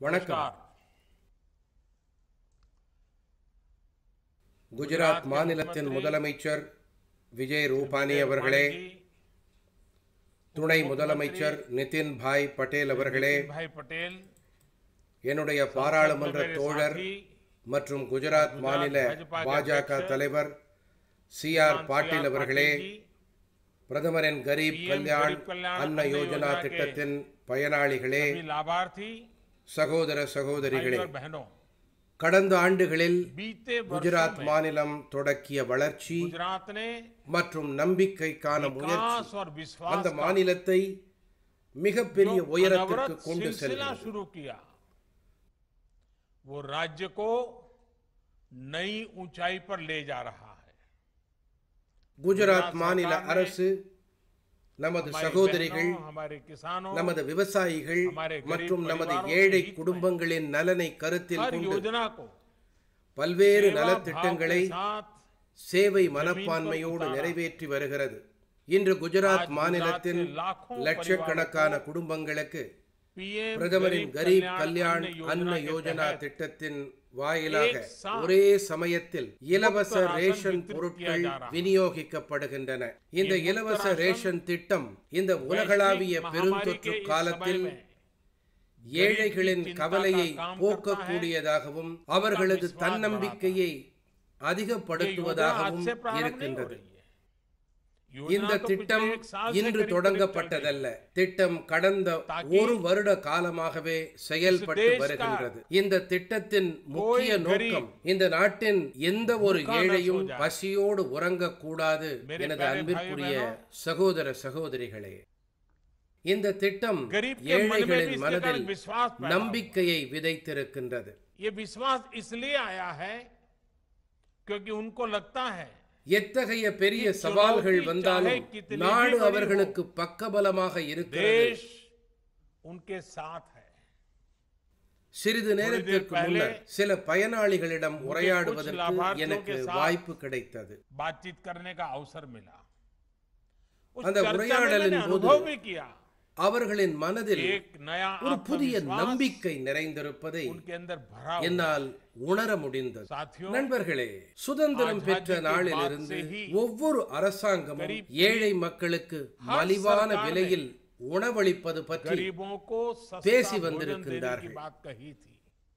வணக்கம் குஜராத் மாநிலத்தின் முதலமைச்சர் விஜய் ரூபானி அவர்களே துணை முதலமைச்சர் நிதின் பாய் பட்டேல் அவர்களே भाई पटेल என்னுடைய பாராளுமன்ற தோழர் மற்றும் குஜராத் மாநில பாஜக தலைவர் சி ஆர் பாட்டீல் அவர்களே பிரதமரின் கரீப் கல்யாண் அன்ன யோஜனா திட்டத்தின் பயனாளிகளே सभी लाभार्थी சகோதர भाई சகோதரிகளே और बहनों கடந்த ஆண்டுகளில் बीते वर्षों குஜராத் में மாநிலம் தொடக்கிய வளர்ச்சி गुजरात ने மற்றும் நம்பிக்கைக்கான முயற்சி विकास और विश्वास அந்த का மாநிலத்தை மிகப்பெரிய जो உயரத்திற்கு अनवरत கொண்டு सिलसिला செல்கிறது शुरू किया वो राज्य को नई ऊंचाई पर ले जा रहा है குஜராத் மாநில அரசு நமது हमारी சகோதரிகள் बहनों, हमारे किसानों நமது விவசாயிகள் हमारे गरीब மற்றும் நமது परिवारों के ஏழை हित में குடும்பங்களின் நலனை கருத்தில் हर கொண்டு योजना को பல்வேறு सेवा भाव நலத்திட்டங்களை के साथ சேவை மனப்பான்மையோடு உத்தாரா. நிறைவேற்றி வருகிறது இன்று குஜராத் आज மாநிலத்தின் गुजरात के लाखों லட்சக்கணக்கான குடும்பங்களுக்கு पीएम பிரதமரின் கரீப் கல்யாண் अन्न அன்ன के யோஜனா तहत திட்டத்தின் வாயிலாக एक साथ ஒரே சமயத்தில் இலவச मुफ्त राशन ரேஷன் वितरित பொருட்கள் किया जा रहा है। விநியோகிக்கப்படுகின்றன இந்த ये मुफ्त இலவச राशन ரேஷன் திட்டம் இந்த உலகளாவிய वैश्विक महामारी பெருந்தொற்று के इस காலத்தில் समय में ஏழைகளின் गरीब की கவலையை चिंता का काम போக்கக்கூடியதாகவும் அவர்களது विश्वास தன்னம்பிக்கையை ये योजना आज அதிகப்படுத்துவதாகவும் से प्रारंभ नहीं हो இருக்கின்றது रही है இந்த योजना तो திட்டம் पिछले एक साल से இன்று करीब करीब चल தொடங்கப்பட்டதல்ல திட்டம் கடந்த ताकि ஒரு வருட காலமாகவே செயல்பட்டு देश का வருகின்றது இந்த திட்டத்தின் முக்கிய कोई நோக்கம் இந்த நாட்டின் எந்த ஒரு भूखा न ஏழையும் सो जाए। பசியோடு உறங்கக்கூடாது मेरे எனது प्यारे அன்பிற்குரிய भाइयों சகோதர சகோதரிகளே இந்த திட்டம் गरीब के मन में भी ஏழைகளின் इसके மனதில் कारण विश्वास पैदा हुआ। நம்பிக்கையை விதைத்திருக்கின்றது ये विश्वास इसलिए आया है क्योंकि उनको लगता है எத்தகைய பெரிய कि சவால்கள் चुनौती வந்தாலும் चाहे कितनी भी நாடு बड़ी அவர்களுக்கு பக்கபலமாக இருக்கிறது देश उनके साथ है சிறிது நேரத்திற்கு पहले முன்னர் சில பயனாளிகளிடம் உரையாடுவதற்கு लाभार्थियों எனக்கு के साथ வாய்ப்பு கிடைத்தது बातचीत करने का अवसर मिला उस அந்த चर्चा में உரையாடலின் मैंने போது अनुभव भी किया அவர்களின் மனதில் एक नया ஒரு புதிய आत्मविश्वास நம்பிக்கை நிறைந்திருப்பதை उनके अंदर भरा हुआ என்னால் உணர முடிந்தது साथियों நண்பர்களே சுதந்திரம் ஆசாதி பெற்ற கே நாளிலிருந்து பாத் சே ஹி ஒவ்வொரு அரசாங்கமும் கரீப் ஏழை மக்களுக்கு மலிவான सरकार ने விலையில் உணவளிப்பது பற்றி गरीबों को सस्ता பேசி भोजन देने की வந்திருக்கின்றார்கள். बात कही थी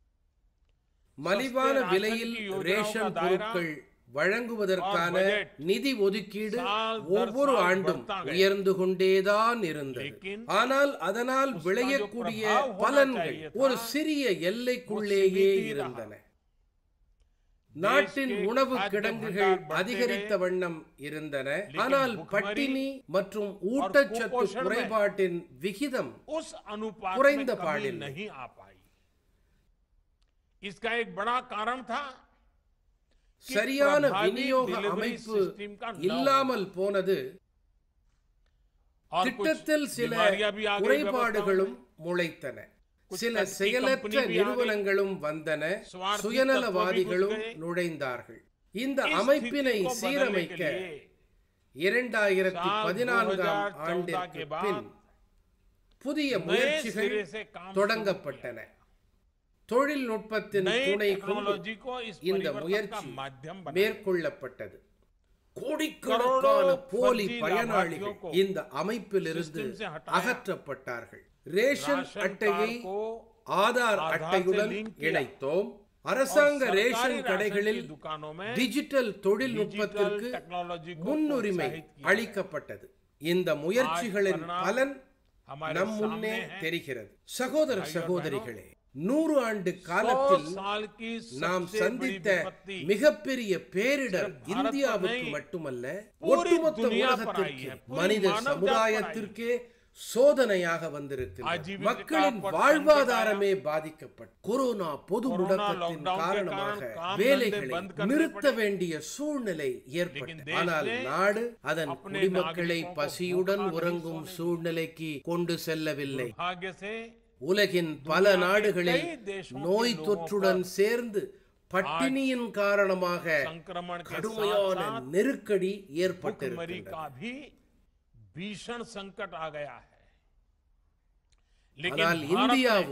மலிவான राशन விலையில் की योजनाओं ரேஷன் का दायरा பொருட்கள் வழங்குவதற்கான और बजट நிதி ஒதுக்கீடு साल दर ஒவ்வொரு साल ஆண்டும் बढ़ता गया। உயர்ந்து கொண்டேதான் இருந்தது लेकिन ஆனால் அதனால் उसका விளையக்கூடிய जो प्रभाव होना பலன்கள் चाहिए था, ஒரு சிறிய எல்லைக்குள்ளேயே सीमित ही இருந்தன रहा। நாட்டின் के உணவு खाद्य கிடங்குகள் भंडार बढ़ते அதிகரித்த गए, வண்ணம் இருந்தன लेकिन ஆனால் भुखमरी பட்டினி மற்றும் ஊட்டச்சத்து कुपोषण में குறைபாட்டின் விகிதம் उस अनुपात में कुறைந்த कमी पाडिल नहीं आ पाई इसका एक बड़ा कारण था कि சரியான प्रभावी விநியோக delivery அமைப்பு system का न இல்லாமல் போனது और कुछ திட்டத்தில் சில बीमारियां भी आ गई குறைபாடுகளும் முளைத்தன कुछ சில तकनीकी செயலற்ற कंपनी भी आ गई। நிறுவனங்களும் வந்தன स्वार्थी சுயநலவாதிகளும் तत्व भी घुस गए। நுழைந்தார்கள் இந்த इस அமைப்பினை स्थिति को बदलने சீரமைக்க के लिए இரண்டாயிரத்தி साल பதினான்காம் 2014 ஆண்டிற்கு के बाद பின் புதிய नए முயற்சிகள் सिरे से काम शुरू தொடங்கப்பட்டன தொழில்நுட்பத்தின் नई துணை கொண்டு टेक्नोलॉजी को इस இந்த परिवर्तन का முயற்சி माध्यम बनाया மேற்கொள்ளப்பட்டது கோடிக்கணக்கான கரோடோ போலி फर्जी பயனாளிகள் लाभार्थियों को இந்த அமைப்பிலிருந்து सिस्टम से हटाया। அகற்றப்பட்டார்கள் ரேஷன் राशन அட்டையை कार्ड को ஆதார் आधार से அட்டையுடன் लिंक किया। இணைத்தோம் और அரசாங்க सरकारी ரேஷன் राशन கடைகளில் की दुकानों में டிஜிட்டல் தொழில்நுட்பத்திற்கு डिजिटल टेक्नोलॉजी को முன்னுரிமை प्रोत्साहित किया அளிக்கப்பட்டது இந்த முயற்சிகளின் परिणाम பலன் हमारे நம் முன்னே सामने है। தெரிகிறது சகோதர भाइयों और சகோதரிகளே நூறு ஆண்டு सौ காலத்தில் साल की நாம் सबसे बड़ी சந்தித்த विपत्ति மிகப்பெரிய பேரிடர் सिर्फ भारत இந்தியாவுக்கு पर नहीं, மட்டுமல்ல पूरी ஒட்டுமொத்த दुनिया पर உலகத்திற்கு आई है, पूरी மனித मानव जात पर சமுதாயத்திற்கே சோதனையாக வந்திருக்கிறது आजीविका மக்களின் पर வாழ்வாதாரமே பாதிக்கப்பட்டு கொரோனா பொது कोरोना முடக்கத்தின் लॉकडाउन के காரணமாக कारण काम வேலைகளை धंधे बंद करने நிறுத்த पड़े। வேண்டிய சூழ்நிலை लेकिन ஏற்பட்டது देश ஆனால் ने நாடு அதன் अपने குடிமக்களை नागरिकों को பசியுடன் भूखा नहीं உறங்கும் सोने சூழ்நிலைக்கு கொண்டு செல்லவில்லை दुर्भाग्य से உலகின் பல दुनिया के நாடுகளில் कई देशों के நோய் लोगों தொற்றுடன் சேர்ந்து பட்டினியின் காரணமாக संक्रमण के கடுமையான साथ साथ நெருக்கடி भुखमरी ஏற்பட்டிருக்கின்றது का भी भीषण संकट आ गया है ஆனால் लेकिन भारत இந்தியாவோ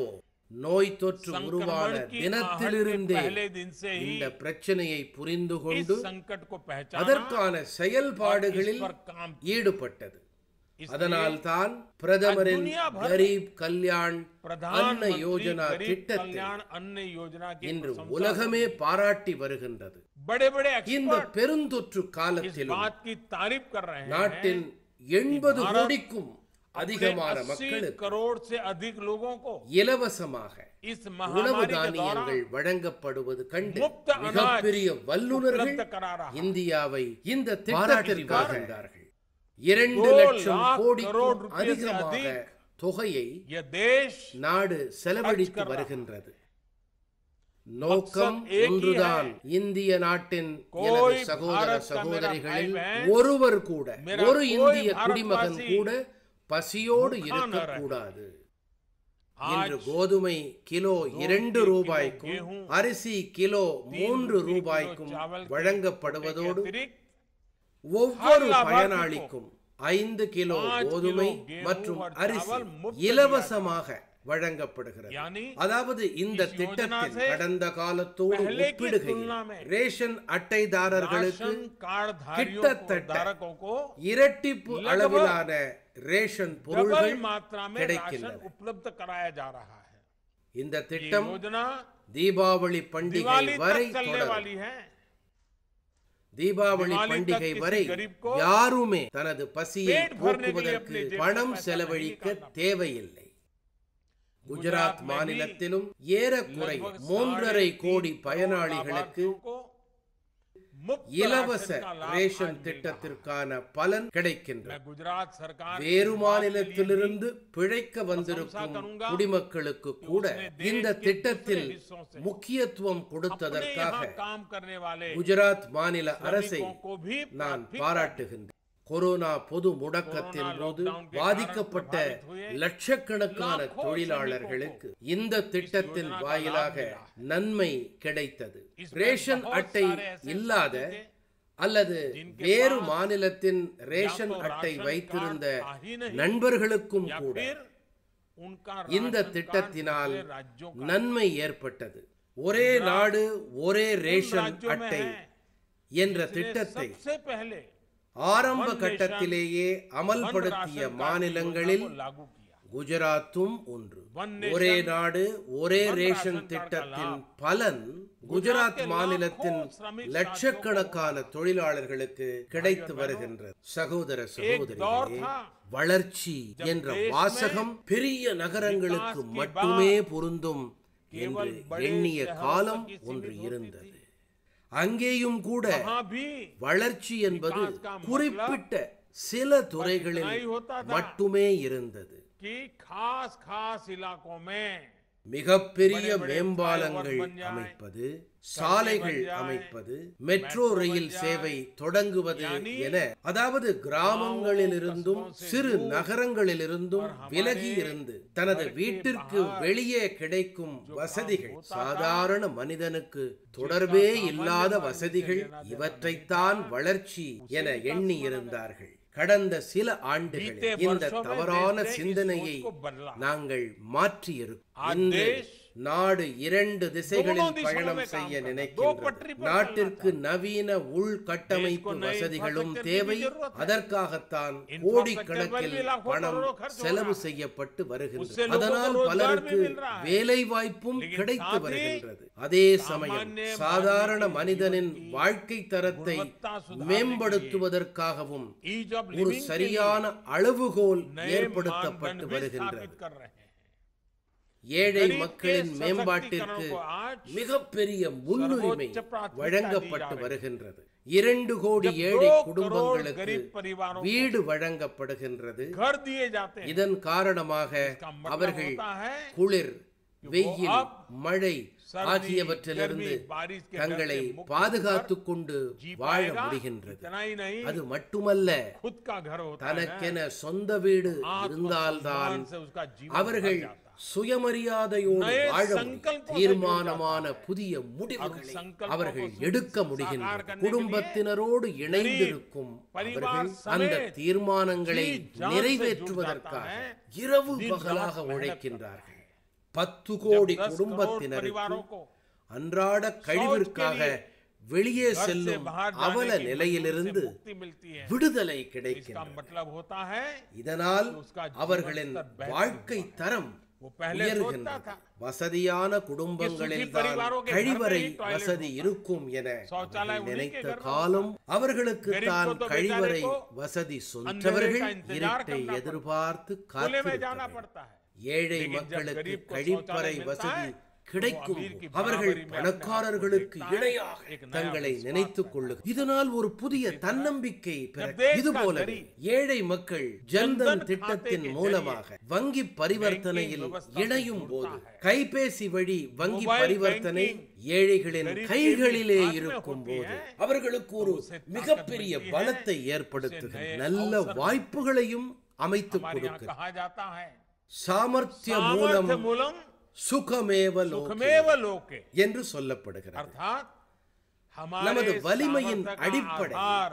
நோய் தொற்று உருவான संक्रमण की आहट के தினத்திலிருந்தே पहले दिन से ही இந்த பிரச்சனையை புரிந்து इस கொண்டு संकट को पहचाना அதற்கான और इस செயல்பாடுகளில் पर काम ஈடுபட்டது इसलिए அதனால் தான் பிரதமரின் दुनिया भर में கரீப் கல்யாண் அன்ன प्रधानमंत्री யோஜனா गरीब திட்டத்தை कल्याण अन्न योजना की இன்று प्रशंसा உலகமே பாராட்டி வருகின்றது बड़े बड़े இந்த एक्सपर्ट பெருந்தொற்று इस காலத்திலும் बात की तारीफ कर रहे हैं நாட்டின் எண்பது भारत கோடிக்கும் अपने அதிகமான 80 மக்களுக்கு करोड़ से अधिक लोगों को இலவசமாக इस உணவு महामारी के தானியங்கள் दौरान வழங்கப்படுவது கண்டு முக்த அனாஜ் மிகப்பெரிய வல்லுநர்கள் उपलब्ध करा रहा இந்தியாவை இந்த திட்டத்திற்காக இருந்தார்கள் இரண்டு दो லட்சம் लाख கோடிக்கும் करोड़ रुपए से அதிகமாக अधिक தொகையை यह देश நாடு செலவழித்து कर रहा வருகின்றது நோக்கம் मकसद एक ही ஒன்றுதான் இந்திய நாட்டின் कोई எனது சகோதர भारत का சகோதரிகளில் मेरा भाई बहन, ஒருவர் கூட मेरा ஒரு कोई இந்திய குடிமகன் भारतवासी கூட பசியோடு भूखा न இருக்கக்கூடாது आज இன்று கோதுமை கிலோ இரண்டு கிலோ ரூபாய்க்கும் गेहूं, அரிசி கிலோ மூன்று रुपये किलो ரூபாய்க்கும் चावल के வழங்கப்படுவதோடு अतिरिक्त ஒவ்வொரு हर लाभार्थी பயனாளிக்கும் ஐந்து கிலோ पाँच கோதுமை किलो गेहूं மற்றும் और அரிசி चावल मुफ्त இலவசமாக வழங்கப்படுகிறது यानी அதாவது இந்த इस திட்டத்தில் योजना से கடந்த காலத்தோடு पहले की ஒப்பிடுகையில் तुलना में ரேஷன் அட்டைதாரர்களுக்கு राशन कार्ड धारियों को கிட்டத்தட்ட धारकों को இரட்டிப்பு लगभग அளவிலான ரேஷன் डबल பொருள்கள் मात्रा में राशन கிடைக்கின்றன उपलब्ध कराया जा रहा है இந்த ये திட்டம் योजना தீபாவளி பண்டிகை दिवाली வரை तक चलने தொடரும் वाली है தீபாவளி दिवाली பண்டிகை तक வரை किसी गरीब को யாருமே தனது பசியை पेट भरने के लिए போக்குவதற்கு अपने जेब பணம் में पैसा செலவழிக்க नहीं निकालना தேவையில்லை குஜராத் गुजरात में भी மாநிலத்திலும் ஏறக்குறைய लगभग மூன்றரை साढ़े கோடி तीन करोड़ பயனாளிகளுக்கு लाभार्थियों को मुफ्त இலவச राशन का लाभ आज ரேஷன் मिल रहा है। திட்டத்திற்கான பலன் கிடைக்கின்றது मैं गुजरात सरकार की வேறு इस बात के लिए மாநிலத்திலிருந்து பிழைக்க வந்திருக்கும் கருங்கா, குடிமக்களுக்கு கூட उसने देश இந்த के திட்டத்தில் दूसरे हिस्सों से முக்கியத்துவம் अपने கொடுத்ததற்காக यहाँ काम करने वाले குஜராத் மாநில அரசை श्रमिकों को भी நான் प्राथमिकता பாராட்டுகின்றேன் கொரோனா பொது முடக்கத்தின் கொரோனா போது லாக்டவுன் के பாதிக்கப்பட்ட कारण प्रभावित हुए லட்சக்கணக்கான लाखों தொழிலாளர்களுக்கு இந்த திட்டத்தின் योजना का வாயிலாக लाभ मिला நன்மை கிடைத்தது इसमें ரேஷன் बहुत அட்டை सारे ऐसे இல்லாத साथी थे அல்லது जिनके வேறு पास மாநிலத்தின் ரேஷன் तो அட்டை राशन வைத்திருந்த कार्ड था ही नहीं, நண்பர்களுக்கும் या கூட फिर उनका இந்த राशन कार्ड திட்டத்தினால் दूसरे राज्यों का நன்மை ஏற்பட்டது ஒரே நாடு ஒரே उन ரேஷன் राज्यों में அட்டை है என்ற जिसने திட்டத்தை सबसे पहले ஆரம்ப One nation, கட்டத்திலேயே वन அமல்படுத்திய राशन कार्ड மாநிலங்களில் योजना को लागू किया குஜராத்தும் ஒன்று One nation, ஒரே நாடு ஒரே one ரேஷன் ration திட்டத்தின் card பலன் குஜராத் के மாநிலத்தின் लाखों श्रमिक லட்சக்கணக்கான தொழிலாளர்களுக்கு கிடைத்து வருகின்றது சகோதர दौर சகோதரிகளே था வளர்ச்சி என்ற देश में வாசகம் பெரிய நகரங்களுக்கு विकास के மட்டுமே பொருந்தும் என்று केवल बड़े எண்ணிய शहरों காலம் तक ही सीमित ஒன்று होती இருந்தது थी। அங்கேயும் கூட वहां भी வளர்ச்சி என்பது विकास का मतलब குறிப்பிட்ட சில துறைகளில் इतना ही होता था। மட்டுமே இருந்தது कि खास खास इलाकों में மிகப்பெரிய बड़े-बड़े மேம்பாலங்கள் flyover बन जाए, அமைப்பது சாலைகள் बन जाए, அமைப்பது மெட்ரோ metro ரயில் बन जाए, சேவை தொடங்குவது यानी என அதாவது கிராமங்களிலிருந்தும் गांवों, कस्बों से சிறு दूर நகரங்களிலிருந்தும் और हमारे விலகி இருந்து தனது घर के வீட்டிற்கு बाहर வெளியே கிடைக்கும் जो வசதிகள் काम होता था, சாதாரண மனிதனுக்கு தொடர்பே सामान्य இல்லாத मानवी से வசதிகள் लेना देना இவற்றைத்தான் नहीं था, வளர்ச்சி उसे என विकास எண்ணி माना இருந்தார்கள் கடந்த சில बीते ஆண்டுகளில் இந்த वर्षों में தவறான देश ने इस சிந்தனையை सोच को बदला நாங்கள் மாற்றியிருக்கோம் आज இன்று देश நாடு இரண்டு திசைகளில் दोनों दिशाओं பயணம் में काम செய்ய कर रहा है। दो நினைக்கின்றது पटरी पर நாட்டிற்கு चलना நவீன உள்கட்டமைப்பு देश को नई வசதிகளும் infrastructure की தேவை भी जरूरत है। அதற்காகத்தான் Infrastructure கோடிக்கணக்கில் पर भी लाखों பணம் करोड़ों खर्च हो செலவு रहा है। செய்யப்பட்டு उससे வருகின்றது लोगों को அதனால் रोजगार பலருக்கு भी मिल रहा है। வேலை வாய்ப்பும் लेकिन கிடைத்து साथ ही வருகின்றது அதே சமயம் सामान्य சாதாரண मानवी के மனிதனின் जीवन की வாழ்க்கை தரத்தை गुणवत्ता सुधारने மேம்படுத்துவதற்காகவும் ईज ऑफ ஒரு लिविंग के சரியான அளவுகோல் लिए नए ஏற்படுத்தப்பட்டு मानदंड भी வருகின்றது स्थापित कर रहे हैं ஏழை गरीब के மக்களின் மேம்பாட்டிற்கு सशक्तिकरण को आज மிகப்பெரிய முன்னுரிமை सर्वोच्च प्राथमिकता வழங்கப்பட்டு दी जा रही है। வருகின்றது இரண்டு கோடி जब ஏழை दो करोड़ குடும்பங்களுக்கு गरीब परिवारों को வீடு வழங்கப்படுகின்றது घर दिए जाते हैं இதன் காரணமாக इसका मतलब அவர்கள் होता है குளிர் வெயில் अब மழை सर्दी, ஆகியவற்றிலிருந்து गर्मी, बारिश के डर தங்களை से मुक्त பாதுகாத்துக் கொண்டு जी வாழ पाएगा முடிகின்றது इतना ही नहीं அது மட்டுமல்ல खुद का घर होता है தனக்கென சொந்த வீடு आत्मसम्मान இருந்தால்தான் से उसका जीवन அவர்கள் भर जाता है। சுயமரியாதையோடு நய வாழ முடியும். சங்கல்பத்தை தீர்மானமான புதிய முடிவுகளை அருள் சங்கல்பத்தை அவர்கள் को எடுக்க साकार முடிகின்றனர் करने के लिए குடும்பத்தினரோடு இணைந்திருக்கும் परिवार அவர்கள் समेत அந்த தீர்மானங்களை जी जान से நிறைவேற்றுவதற்காக जुट जाता है, இரவு दिन பகலாக रात मेहनत உழைக்கின்றார்கள் பத்து जब கோடி 10 करोड़ குடும்பத்தினருக்கு परिवारों को அன்றாட கழிவிற்காக வெளியே घर से செல்லும் बाहर அவல जाने की நிலையிலிருந்து मजबूरी से मुक्ति मिलती है விடுதலை इसका கிடைக்கின்றது मतलब होता है இதனால் उसका जीवन அவர்களின் स्तर बेहतर வாழ்க்கை தரம் वो पहले सोचता உயர்கின்றது था வசதியான குடும்பங்களில் தான் परिवारों के घर में கழிவறை ही toilet வசதி होता है। இருக்கும் என शौचालय அவர்கள் उन्हीं के நினைத்த घर में காலம் அவர்களுக்கு गरीब தான் को तो கழிவறை बेचारे को வசதி अंधेरे சொன்னவர்கள் का इंतजार இருட்டை करना पड़ता எதிர்பார்த்து खुले में காத்திருக்க जाना வேண்டும். पड़ता है ஏழை लेकिन जब மக்களுக்கு गरीब को கழிப்பறை शौचालय मिलता வசதி है, கிடைக்கும் वो अमीर की அவர்கள் बराबरी में अपने आप को பணக்காரர்களுக்கு देखता है, இணையாக एक नया தங்களை विश्वास நினைத்துக் पैदा கொள்ளு இதனால் ஒரு புதிய தன்னம்பிக்கை பிற जब देश இது का போலவே गरीब ஏழை மக்கள் ஜன்தன் जनधन திட்டத்தின் खाते के மூலமாக வங்கி பரிவர்த்தனையில் व्यवस्था से இணையும் जुड़ता போது है। கைபேசி வழி வங்கி मोबाइल பரிவர்த்தனை बैंकिंग ஏழைகளின் गरीब के கைகளிலே हाथ में இருக்கும் होती போது है, அவர்களுக்கு ஒரு उसे ताकत மிகப்பெரிய मिलती है, பலத்தை उसे ஏற்படுத்துகிற नए நல்ல अवसर வாய்ப்புகளையும் அமைத்துக் हमारे यहाँ கொடுக்க कहा जाता है சாமர்த்திய மூலம் सामर्थ्य मूलम சுகமேவ லோகே सुखमेव लोके என்று சொல்லப்படுகிறது अर्थात हमारे நமது வலிமையின் सामर्थ्य का அடிப்படை आधार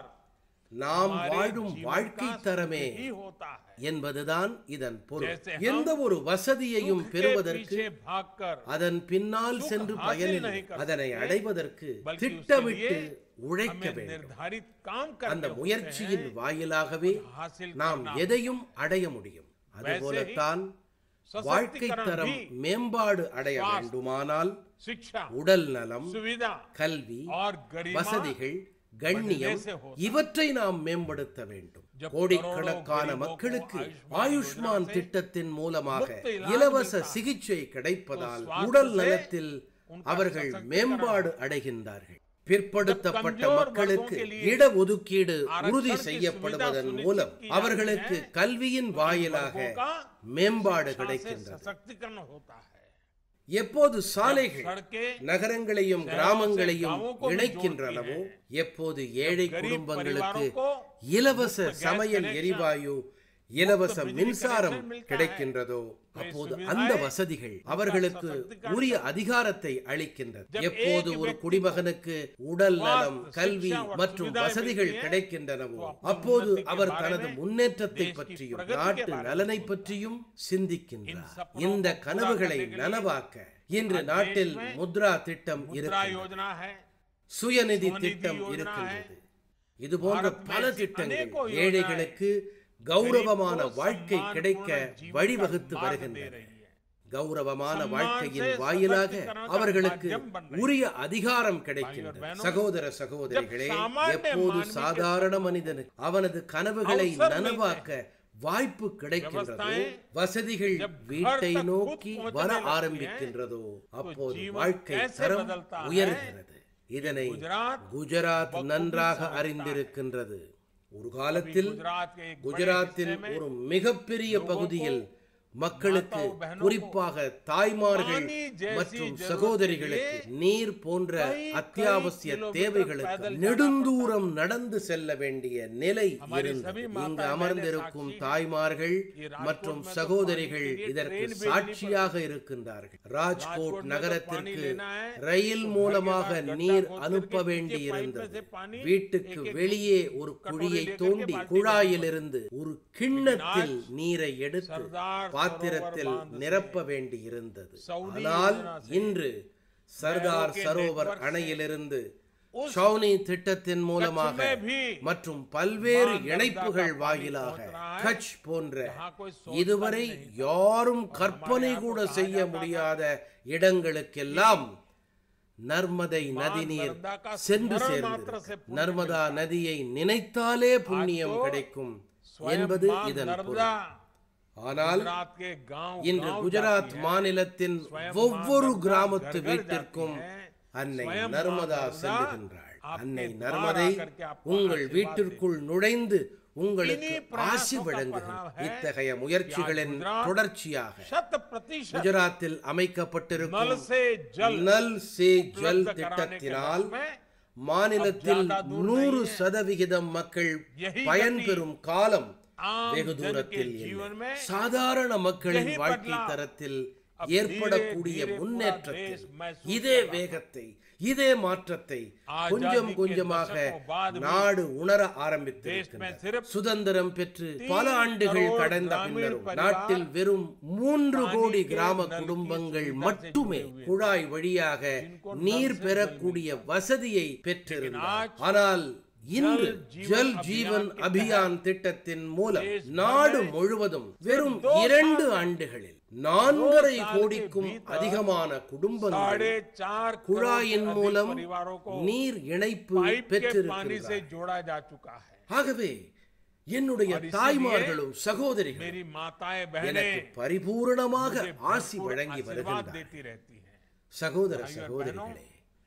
நாம் हमारे வாழும் जीवन வாழ்க்கை का தரமே सुख ही होता है என்பதுதான் இதன் பொருள் जैसे हम எந்த ஒரு வசதியையும் सुख के பெறுவதற்கு पीछे भागकर அதன் பின்னால் सुख சென்று हासिल பயனில்லை नहीं कर அதனை सकते, அடைவதற்கு बल्कि उसके திட்டமிட்டு लिए உழைக்க हमें வேண்டும் निर्धारित काम அந்த करके முயற்சியின் வாயிலாகவே हासिल நாம் करना எதையும் அடைய முடியும் அதுபோலத்தான் வாழ்க்கை सशक्तिकरण தரம் भी மேம்பாடு அடைய स्वास्थ्य, வேண்டுமானால் शिक्षा உடல் நலம் सुविधा கல்வி और गरिमा வசதிகள் கண்ணியம் से होता இவற்றை நாம் மேம்படுத்த வேண்டும் जब கோடிக்கணக்கான करोड़ों மக்களுக்கு गरीबों को ஆயுஷ்மான் आयुष्मान திட்டத்தின் மூலமாக मुफ्त इलाज இலவச मिलता है। சிகிச்சை கிடைப்பதால் तो स्वास्थ्य உடல் से நலத்தில் उनका அவர்கள் सशक्तिकरण மேம்பாடு அடைகின்றார்கள் பிற்படுத்தப்பட்ட जब कमजोर மக்களுக்கு वर्गों के लिए இடஒதுக்கீடு आरक्षण உறுதி की செய்யப்படுவதன் सुविधा மூலம் सुनिश्चित की அவர்களுக்கு जाती है, கல்வியின் வாயிலாக वर्गों का மேம்பாடு शिक्षा से கிடைக்கின்றது सशक्तिकरण होता है எப்போது சாலைகள் सड़कें நகரங்களையும் शहरों से கிராமங்களையும் गांवों को भी இணைக்கின்றனவோ எப்போது ஏழை गरीब குடும்பங்களுக்கு परिवारों को இலவச मुफ्त गैस சமையல் कनेक्शन, எரிவாயு இலவச बिजली மின்சாரம் कनेक्शन मिलता है। கிடைக்கின்றதோ तो ये அப்போது सुविधाएं அந்த வசதிகள் அவர்களுக்கு सशक्तिकरण உரிய அதிகாரத்தை அளிக்கின்றது जब எப்போது एक ஒரு व्यक्ति குடிமகனுக்கு உடல் நலம் स्वास्थ्य, கல்வி शिक्षा और மற்றும் सुविधाएं வசதிகள் मिलती हैं, கிடைக்கின்றனவோ तो अपनी அப்போது उन्नति के அவர் बारे தனது में, முன்னேற்றத்தை देश की பற்றியும் प्रगति के நாட்டு बारे में நலனை सोचता है। பற்றியும் इन சிந்திக்கின்றார் सपनों இந்த को पूरा கனவுகளை करने के लिए நனவாக்க இன்று आज நாட்டில் देश में முத்ரா திட்டம் मुद्रा இருக்கிறது योजना है சுயநிதி स्वनिधि திட்டம் योजना இருக்கின்றது இது போன்ற भारत में பல ऐसी திட்டங்கள் अनेकों योजनाएं ஏழைகளுக்கு கௌரவமான गरीब को வாழ்க்கை सम्मानपूर्ण கிடைக்க जीवन का வழிவகுத்து मार्ग दे வருகின்றன रही है கௌரவமான सम्मान வாழ்க்கையின் से வாயிலாக सशक्तिकरण का அவர்களுக்கு माध्यम बन रही है। உரிய அதிகாரம் भाइयों और கிடைக்கின்றது बहनों, சகோதர சகோதரிகளே जब सामान्य எப்போது मानवी के சாதாரண மனிதனுக்கு அவனது கனவுகளை अवसर நனவாக்க வாய்ப்பு கிடைக்கின்றதோ व्यवस्थाएं வசதிகள் जब घर வீட்டை तक खुद நோக்கி पहुंचने வர लगती हैं, ஆரம்பிக்கின்றதோ அப்போது जीवन வாழ்க்கை कैसे தரம் बदलता है? உயர்கிறது இதனை गुजरात குஜராத் बखूबी நன்றாக समझता है। அறிந்திருக்கின்றது ஒரு अभी காலத்தில் गुजरात के एक बड़े குஜராத்தின் हिस्से में ஒரு மிகப்பெரிய लोगों பகுதியில் को, மக்களுக்கு माताओं बहनों को குறிப்பாக தாய்மார்கள் पानी जैसी மற்றும் जरूरत சகோதரிகளுக்கு के लिए நீர் போன்ற कई- அத்தியாவசிய कई किलोमीटर தேவைகளுக்கு पैदल जाना நெடுந்தூரம் நடந்து செல்ல வேண்டிய நிலை हमारी இருந்தது सभी माता இங்கு बहनें அமர்ந்திருக்கும் साक्षी हैं। தாய்மார்கள் ये राजकोट மற்றும் में तो சகோதரிகள் पानी के लिए இதற்கு ट्रेन भेजनी சாட்சியாக இருக்கின்றார்கள் राजकोट ராஜ்கோட் में तो நகரத்திற்கு पानी लेना है, ரயில் तो घर के மூலமாக बाहर गड्ढा நீர் खोद அனுப்ப करके வேண்டி नीचे पाइप में இருந்தது से पानी வீட்டுக்கு एक-एक வெளியே ஒரு कटोरे குழியை लेकर के தோண்டி बाल्टी में குழாயிலிருந்து ஒரு கிண்ணத்தில் आज நீரை எடுத்து सरदार பாத்திரத்தில் सरोवर बांध से நிரப்ப வேண்டி இருந்தது சவுதி ஆனால் யோஜனா से இன்று சர்தார் नहरों के சரோவர் नेटवर्क से அணையிலிருந்து उस ஷவுனி திட்டத்தின் மூலமாக में भी மற்றும் பல்வேறு बांध இணைப்புகள் दर्दा का வாயிலாக पानी पहुंच रहा है, கட்ச் போன்ற जहाँ कोई सोचता இதுவரை भी नहीं था। யாரும் और கற்பனை हमारे यहाँ கூட तो कहा செய்ய जाता था முடியாத இடங்களுக்கெல்லாம் நர்மதை बांध நதிநீர் दर्दा का சென்று स्मरण मात्र से சேர்ந்தது पुण्य நர்மதா நதியை நினைத்தாலே புண்ணியம் तो கிடைக்கும் स्वयं என்பது बांध இதன் பொருள் नर्मदा ஆனால் गुजरात के गांव இன்று गांव குஜராத் जाती है। மாநிலத்தின் स्वयं ஒவ்வொரு मां கிராமத்து नर्मदा घर घर வீட்டிற்கும் जाती है। அன்னை स्वयं मां நர்மதா नर्मदा செல்லுகின்றாள் आपके அன்னை द्वार நர்மதை आकर के आपको உங்கள் आशीर्वाद வீட்டிற்குள் நுழைந்து உங்களுக்கு इन्हीं प्रयासों ஆசி का வழங்குகிறார் परिणाम है இத்தகைய முயற்சிகளின் कि आज गुजरात தொடர்ச்சியாக शत प्रतिशत குஜராத்தில் नल அமைக்கப்பட்டிருக்கும் से जल நல் சே ஜல் उपलब्ध कराने के திட்டத்தினால் लक्ष्य में மாநிலத்தில் अब ज्यादा दूर நூறு नहीं है। சதவிகிதம் மக்கள் यही பயன்பெறும் காலம் आम வெகு जन के தூரத்தில் जीवन இல்லை में சாதாரண மக்களின் यही வாழ்க்கை बदलाव தரத்தில் अब ஏற்படக்கூடிய धीरे-धीरे पूरा முன்னேற்றத்தில் देश महसूस இதே कर रहा है। வேகத்தை இதே மாற்றத்தை ஆஜாதி கொஞ்சம் கே கொஞ்சமாக தசகோं बाद भी நாடு உணர देश में ஆரம்பித்திருக்கிறது सिर्फ சுதந்திரம் பெற்று பல तीन ஆண்டுகள் करोड़ கடந்த ग्रामीण பின்னரும் परिवार நாட்டில் வெறும் மூன்று पानी கோடி के கிராம नल की குடும்பங்கள் सुविधा से மட்டுமே जुड़े हुए குழாய் வழியாக जिनको நீர் नल से பெறக்கூடிய வசதியை பெற்றிருந்தார் आज ஆனால் இன்று ஜல் ஜல் ஜீவன் ஜீவன் அபியான் அபியான் திட்டத்தின் மூலம் தேஷ் பர் நாடு மே முழுவதும் வெறும் दो இரண்டு साल ஆண்டுகளில் நான்கரை साल के கோடிக்கும் भीतर அதிகமான குடும்பங்கள் साढ़े चार करोड़ से குழாயின் अधिक மூலம் परिवारों को நீர் இணைப்பு पाइप के पानी से பெற்றிருக்கிறார் जोड़ा जा चुका है ஆகவே என்னுடைய और इसीलिए தாய்மார்களும் சகோதரிகளும் मेरी माताएं बहनें எனக்கு பரிபூரணமாக मुझे ஆசி भरपूर வழங்கி आशीर्वाद வருகின்றார் देती रहती हैं சகோதர भाइयों और சகோதரிகளே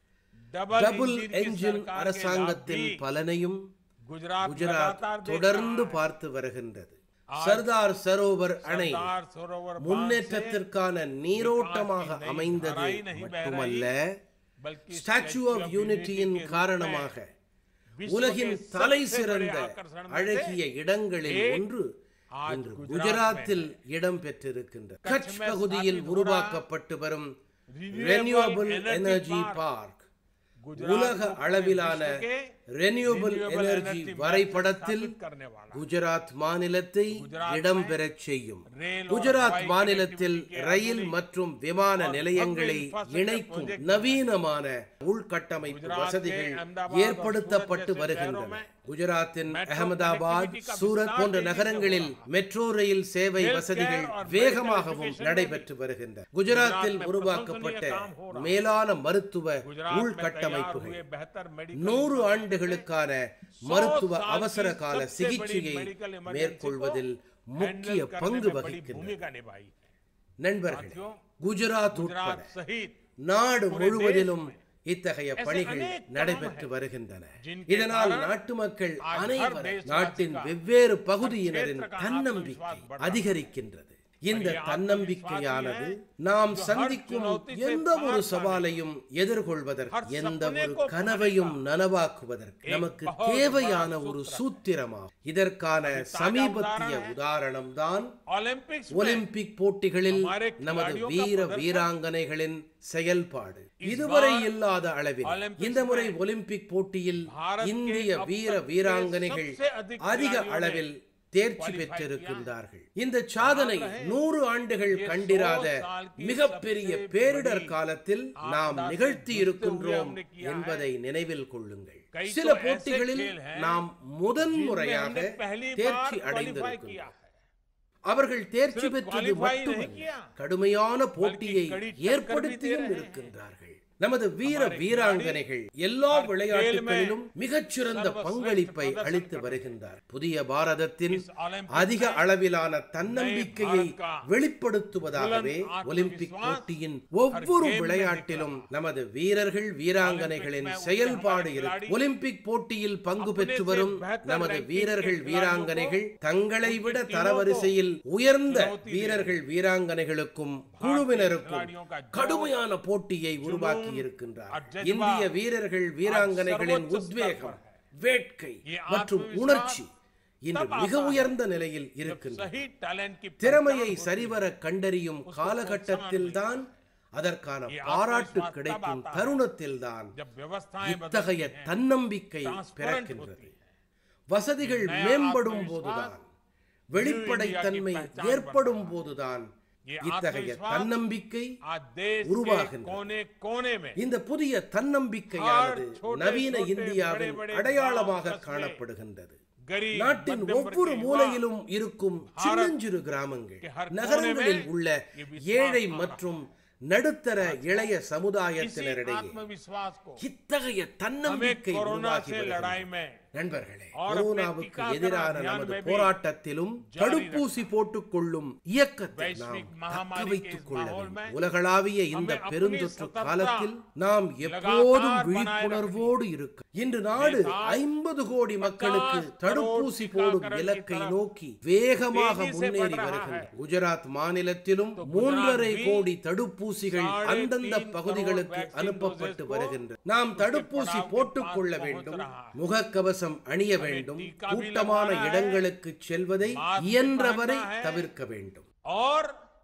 डबल டபுள் इंजन की என்ஜின் सरकार के लाभ அரசாங்கத்தின் भी பலனையும் गुजरात குஜராத் लगातार देख தொடர்ந்து रहा है। பார்த்து வருகின்றது சர்தார் சரோவர் அணை सरदार सरोवर बांध से முன்னேற்றத்திற்கான நீரோட்டமாக विकास की नई அமைந்தது धाराएं नहीं बह மட்டுமல்ல बल्कि ஸ்டாச்சு ஆஃப் யூனிட்டியின் के रूप காரணமாக में உலகின் विश्व के தலை सबसे சிறந்த बड़े आकर्षण में से அழகிய இடங்களில் एक ஒன்று आज இன்று गुजरात குஜராத்தில் இடம் பெற்றிருக்கின்றது कच्छ கட்ச் में பகுதியில் साथी உருவாக்கப்பட்டு வரும் Renewable renewable Energy energy Park park Gujarat உலக को पूरे அளவிலான विश्व के ரெனியூவபிள் renewable எனர்ஜி energy வரைபடத்தில் स्थापित करने वाला குஜராத் மாநிலத்தை குஜராத் இடம்பெறச் செய்யும் रेल और குஜராத் हवाई மாநிலத்தில் connectivity के ரயில் आधुनिक மற்றும் விமான और நிலையங்களை भव्य infrastructure இணைக்கும் project நவீனமான உள்கட்டமைப்பு குஜராத் வசதிகள் के अहमदाबाद और ஏற்படுத்தப்பட்டு सूरत जैसे வருகின்றன शहरों में குஜராத்தின் metro அகமதாபாத் connectivity का சூரத் विस्तार போன்ற तेजी से நகரங்களில் हो रहा है। மெட்ரோ ரயில் சேவை Healthcare வசதிகள் और வேகமாகவும் medical education நடைபெற்று வருகின்றன குஜராத்தில் गुजरात में உருவாக்கப்பட்ட प्रशंसनीय काम हो रहा है। மேலான மருத்துவ गुजरात में तैयार உள்கட்டமைப்புகள் हुए बेहतर मेडिकल நூறு infrastructure ஆண்டுகளுக்கான மருத்துவ साल की அவசர கால सबसे बड़ी சிகிச்சையை medical emergency மேற்கொள்வதில் को முக்கிய handle करने பங்கு में बड़ी வகிக்கின்றன भूमिका निभाई है நண்பர்களே साथियों, குஜராத் உட்பட गुजरात सहित நாடு पूरे முழுவதிலும் देश में இத்தகைய ऐसे பணிகள் अनेक काम நடைபெற்று हैं, வருகின்றன जिनके இதனால் कारण நாட்டு மக்கள் आज हर அனைவரும் देशवासी நாட்டின் का வெவ்வேறு பகுதியினரின் क्षेत्र का தன்னம்பிக்கை आत्मविश्वास बढ़ रहा है। அதிகரிக்கின்றது இந்த ये தன்னம்பிக்கையானது आत्मविश्वास நாம் जो हर சந்திக்கும் चुनौती से எந்த ஒரு पार சவாலையும் எதிர்கொள்வதற்கு हर எந்த सपने ஒரு को கனவையும் पाने நனவாக்குவதற்கு एक நமக்கு बहुत தேவையான बड़ा ஒரு सूत्र है। சூத்திரமாகும் இதற்கான சமீபத்திய उदाहरण है। உதாரணம் தான் ओलंपिक्स में ஒலிம்பிக் போட்டிகளில் हमारे நமது खिलाड़ियों का வீர प्रदर्शन வீராங்கனைகளின் செயல்பாடு इस இதுவரை बार இல்லாத அளவில் ओलंपिक्स இந்த முறை में ஒலிம்பிக் போட்டியில் भारत के இந்திய अब வீர तक के வீராங்கனைகள் सबसे अधिक அதிக खिलाड़ियों ने அளவில் தேர்ச்சி qualify பெற்றிருக்கின்றார்கள் இந்த சாதனை रहे हैं। நூறு ஆண்டுகள் ये கண்டிராத सौ साल की மிகப்பெரிய सबसे பேரிடர் बड़ी காலத்தில் நாம் आपदा से நிகழ்த்தி जूझते இருக்கின்றோம் हुए हमने किया है। என்பதை நினைவில் கொள்ளுங்கள் कई சில तो ऐसे போட்டிகளில் खेल हैं நாம் முதன் जिनमें முறையாக हमने पहली बार தேர்ச்சி क्वालिफाई அடைந்திருக்கின்றோம் किया है அவர்கள் தேர்ச்சி सिर्फ பெற்றது qualify नहीं மட்டுமல்ல किया, கடுமையான போட்டியை कड़ी टक्कर भी ஏற்படுத்தியும் दे रहे हैं। இருக்கின்றார்கள் நமது வீர हमारे வீராங்கனைகள் எல்லா हर खेल விளையாட்டுகளிலும் में மிகச்சிறந்த सर्वश्रेष्ठ பங்களிப்பை प्रदर्शन அளித்து कर வருகின்றார் புதிய பாரதத்தின் इस ओलंपिक அதிக में அளவிலான தன்னம்பிக்கையை भारत का வெளிப்படுத்துவதாகவே बुलंद ஒலிம்பிக் आत्मविश्वास போட்டியின் हर ஒவ்வொரு game में விளையாட்டிலும் நமது வீரர்கள் வீராங்கனைகளின் ओलंपिक में செயல்பாடு हमारे இருக்கு खिलाड़ी ஒலிம்பிக் போட்டியில் பங்கு अपने பெற்று से வரும் बेहतर நமது ranking வீரர்கள் के வீராங்கனைகள் खिलाड़ियों को தங்களை விட उनकी टीमों தரவரிசையில் உயர்ந்த चुनौती दे வீரர்கள் வீராங்கனைகளுக்கும் குழுவினருக்கும் खिलाड़ियों का जोश, கடுமையான போட்டியை உருவாக்கி இருக்கின்றார் और जज्बा இந்திய வீரர்கள் வீராங்கனைகளின் सर्वोच्च உத்வேகம் स्तर पर வேட்கை ये மற்றும் आत्मविश्वास உணர்ச்சி இன்று तब மிக आता है உயர்ந்த நிலையில் जब இருக்கின்றது सही टैलेंट की திறமையை पहचान होती சரிவர கண்டறியும் उसको காலகட்டத்தில்தான் அதற்கான ये பாராட்டு आत्मविश्वास கிடைக்கும் तब आता है தருணத்தில்தான் है, जब व्यवस्थाएं இத்தகைய बदलती हैं, தன்னம்பிக்கை transparent பிறக்கின்றது होती है। வசதிகள் नया மேம்படும் आत्मविश्वास போதுதான் New வெளிப்படைத்தன்மை India की पहचान ஏற்படும் बनता है। போதுதான் ये இத்தகைய आत्मविश्वास தன்னம்பிக்கை आज देश के உருவாகின்றது. कोने कोने में இந்த புதிய தன்னம்பிக்கையானது हर छोटे, நவீன छोटे, இந்தியாவின் बड़े, बड़े அடையாளமாக गांव, कस्बे, காணப்படுகின்றது गरीब நாட்டின் मध्यम वर्ग ஒவ்வொரு के युवा மூலையிலும் இருக்கும் சின்னஞ்சிறு के கிராமங்கள் हर कोने நகரங்களில் में உள்ள ये विश्वास ஏழை आ रहा மற்றும் நடுத்தர இளைய इसी சமுதாயத்தினரிடையே आत्मविश्वास को இத்தகைய हमें தன்னம்பிக்கை कोरोना உருவாகி से வருகின்றது. लड़ाई में நண்பர்களே और अपने கொரோனாவுக்கு टीकाकरण எதிரான अभियान நமது में भी போராட்டத்திலும் जारी தடுப்பூசி போட்டுக் கொள்ளும் இயக்கத்தை நாம் वैश्विक தக்க महामारी के வைத்துக் इस கொள்ள माहौल வேண்டும் में உலகளாவிய இந்த हमें अपनी பெருந்தொற்று सतर्कता காலத்தில் நாம் எப்போதும் लगातार बनाए விழிப்புணர்வோடு இருக்க இன்று நாடு देश आज ஐம்பது கோடி மக்களுக்கு 50 தடுப்பூசி करोड़ போடும் टीकाकरण की இலக்கை तरफ நோக்கி வேகமாக तेजी से முன்னேறி बढ़ रहा வருகின்றது है। குஜராத் மாநிலத்திலும் तो गुजरात மூன்றரை भी கோடி தடுப்பூசிகள் साढ़े அந்தந்த तीन பகுதிகளுக்கு करोड़ वैक्सीन அனுப்பப்பட்டு डोजेस को வருகின்றன நாம் उसके தடுப்பூசி पड़ाव के போட்டுக் पास கொள்ள पहुंच வேண்டும் रहा है। முகக்கவசம் அணிய हमें வேண்டும் टीका भी கூட்டமான लगवाना है, இடங்களுக்கு செல்வதை मास्क भी இயன்றவரை पहनना है। தவிர்க்க வேண்டும் और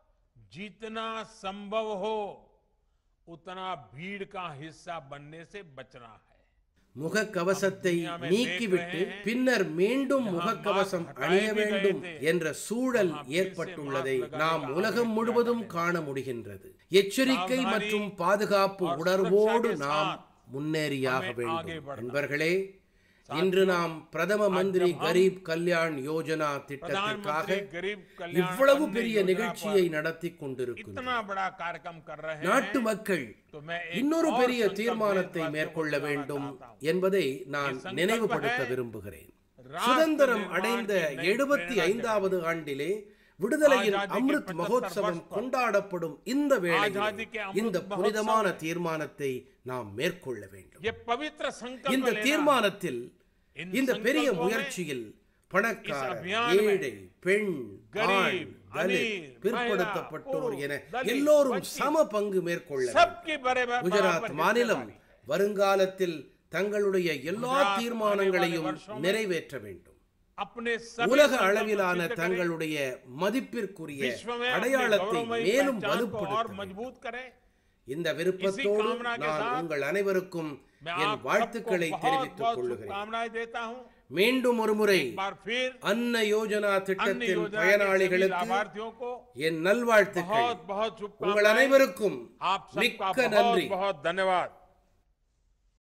जितना संभव हो उतना भीड़ का हिस्सा बनने से बचना है முகக்கவசத்தை நீக்கிவிட்டு பின்னர் மீண்டும் முகக்கவசம் அணிய வேண்டும் என்ற சூழல் ஏற்பட்டுள்ளதை நாம் உலகம் முழுவதும் காண முடிகின்றது எச்சரிக்கை மற்றும் பாதுகாப்பு உணர்வோடு நாம் முன்னேறியாக வேண்டும் நண்பர்களே இன்று நாம் பிரதம மந்திரி கரீப் கல்யாண் யோஜனா திட்டத்திற்காக प्रधानमंत्री गरीब कल्याण இவ்வளவு अन्न பெரிய योजना நிகழ்ச்சியை நடத்தி கொண்டிருக்கின்றோம் इतना बड़ा कार्यक्रम कर रहे நாட்டு हैं மக்கள் तो मैं एक இன்னொரு और பெரிய संकल्प தீர்மானத்தை देशवासियों को மேற்கொள்ள दिलाना வேண்டும் चाहता हूं। என்பதை நான் संकल्प நினைவுபடுத்த है விரும்புகிறேன் राष्ट्र சுதந்திரம் निर्माण அடைந்த की नई எழுபத்தி प्रेरणा ஐந்தாவது ஆண்டிலே விடுதலையின் ஆசாதி கே அமிர்த் 75 மகோத்சவம் வருஷ கொண்டாடப்படும் இந்த வேளையில் ஆசாதி கே அமிர்த் இந்த மகோத்சவ் புனிதமான தீர்மானத்தை நாம் மேற்கொள்ள வேண்டும் ये पवित्र संकल्प இந்த लेना தீர்மானத்தில் इन இந்த பெரிய संकल्पों में முயற்சியில் பணக்காரர் அபியான் में ஏழை பெண் गरीब, ஆண் தலித் अमीर, பிற்படுத்தப்பட்டோர் महिला, என पुरुष, दलित, எல்லோரும் वंचित, சம பங்கு மேற்கொள்ள வேண்டும். सबकी बराबर குஜராத் बराबर மாநிலம் हिस्सेदारी। வருங்காலத்தில் தங்களுடைய எல்லா குஜராத் தீர்மானங்களையும் ஆने வாले வருஷோं में நிறைவேற்ற வேண்டும் अपने सभी உலக संकल्प அளவிலான सिद्ध करें, தங்களுடைய மதிப்பிற்குரிய विश्व में अपने அடையாளத்தை गौरवमयी மேலும் पहचान को और வலுப்படுத்த வேண்டும். मजबूत करें இந்த விருப்பத்தோடு कामना के நான் साथ உங்கள் அனைவருக்கும் मैं என் आप सबको வாழ்த்துக்களை बहुत தெரிவித்துக் बहुत கொள்கிறேன் शुभकामनाएं देता हूं மீண்டும் ஒரு முறை एक बार फिर அன்ன யோஜனா अन्य திட்டத்தின் योजना के सभी பயனாளிகளுக்கு लाभार्थियों को என் நல்வாழ்த்துக்கள் बहुत बहुत உங்கள் शुभकामनाएं அனைவருக்கும் आप सबका மிக்க बहुत நன்றி बहुत धन्यवाद